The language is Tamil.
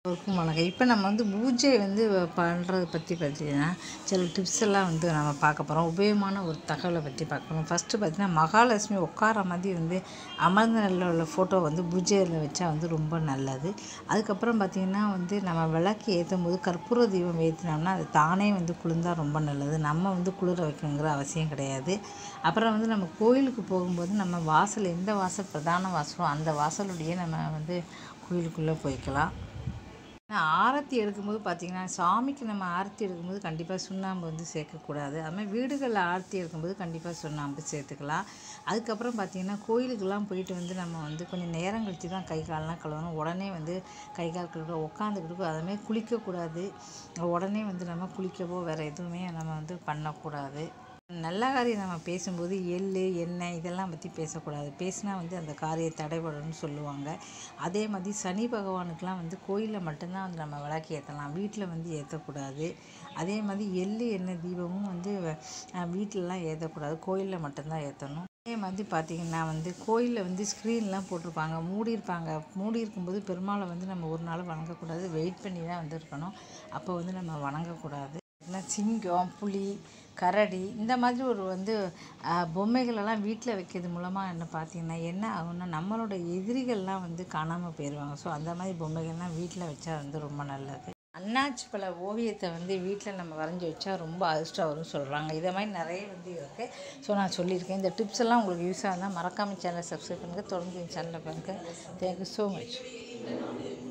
எல்லோருக்கும் வணக்கம் இப்போ நம்ம வந்து பூஜை வந்து பண்ணுறத பற்றி பார்த்தீங்கன்னா சில டிப்ஸ் எல்லாம் வந்து நம்ம பார்க்க போகிறோம் உபயோகமான ஒரு தகவலை பற்றி பார்க்க போகிறோம் ஃபஸ்ட்டு பார்த்தீங்கன்னா மகாலட்சுமி உட்கார மாதிரி வந்து அமர்ந்த நிலையில் உள்ள ஃபோட்டோ வந்து பூஜையில் வச்சா வந்து ரொம்ப நல்லது அதுக்கப்புறம் பார்த்திங்கன்னா வந்து நம்ம விளக்கு ஏற்றும் போது கற்பூர தீபம் ஏற்றினோம்னா அது தானே வந்து குளிர்ந்தால் ரொம்ப நல்லது நம்ம வந்து குளிர வைக்கணுங்கிற அவசியம் கிடையாது அப்புறம் வந்து நம்ம கோயிலுக்கு போகும்போது நம்ம வாசல் எந்த வாசல் பிரதான வாசலோ அந்த வாசலுடைய நம்ம வந்து கோயிலுக்குள்ளே போய்க்கலாம் நான் ஆரத்தி எடுக்கும்போது பார்த்திங்கன்னா சாமிக்கு நம்ம ஆரத்தி எடுக்கும்போது கண்டிப்பாக சுண்ணாம்பு வந்து சேர்க்கக்கூடாது அதுமாதிரி வீடுகளில் ஆரத்தி எடுக்கும்போது கண்டிப்பாக சுண்ணாம்பு சேர்த்துக்கலாம் அதுக்கப்புறம் பார்த்திங்கன்னா கோயிலுக்கெல்லாம் போயிட்டு வந்து நம்ம வந்து கொஞ்சம் நேரம் கழித்து தான் கை கால்லாம் கழுவணும் உடனே வந்து கை கால் கழுவ உட்காந்துக்கிட்டு அதுமாதிரி குளிக்கக்கூடாது உடனே வந்து நம்ம குளிக்கவோ வேறு எதுவுமே நம்ம வந்து பண்ணக்கூடாது நல்ல காரியம் நம்ம பேசும்போது எள் எண்ணெய் இதெல்லாம் பற்றி பேசக்கூடாது பேசினா வந்து அந்த காரியம் தடைபடும்னு சொல்லுவாங்க அதே மாதிரி சனி பகவானுக்கெலாம் வந்து கோயிலில் மட்டும்தான் வந்து நம்ம விளக்கு ஏற்றலாம் வீட்டில் வந்து ஏற்றக்கூடாது அதே மாதிரி எள் எண்ணெய் தீபமும் வந்து வீட்டிலலாம் ஏற்றக்கூடாது கோயிலில் மட்டும்தான் ஏற்றணும் அதே மாதிரி பார்த்திங்கன்னா வந்து கோயிலில் வந்து ஸ்க்ரீன்லாம் போட்டிருப்பாங்க மூடியிருப்பாங்க மூடி இருக்கும்போது பெருமாளை வந்து நம்ம ஒரு நாள் வணங்கக்கூடாது வெயிட் பண்ணி தான் வந்து இருக்கணும் அப்போ வந்து நம்ம வணங்கக்கூடாது சிங்கம் புலி கரடி இந்த மாதிரி ஒரு வந்து பொம்மைகளெல்லாம் வீட்டில் வைக்கிறது மூலமாக என்ன பார்த்தீங்கன்னா என்ன ஆகும்னா நம்மளோட எதிரிகள்லாம் வந்து காணாமல் போயிடுவாங்க ஸோ அந்த மாதிரி பொம்மைகள்லாம் வீட்டில் வச்சா வந்து ரொம்ப நல்லது அண்ணாச்சி பழ ஓவியத்தை வந்து வீட்டில் நம்ம வரைஞ்சி வச்சா ரொம்ப அதிர்ஷ்டம் வரும்னு சொல்கிறாங்க இதை மாதிரி நிறைய வந்து இருக்குது ஸோ நான் சொல்லியிருக்கேன் இந்த டிப்ஸ் எல்லாம் உங்களுக்கு யூஸ் ஆகுதுன்னா மறக்காமல் சேனலை சப்ஸ்கிரைப் பண்ணுங்கள் தொடர்ந்து என் சேனலை பாருங்கள் தேங்க்யூ ஸோ மச்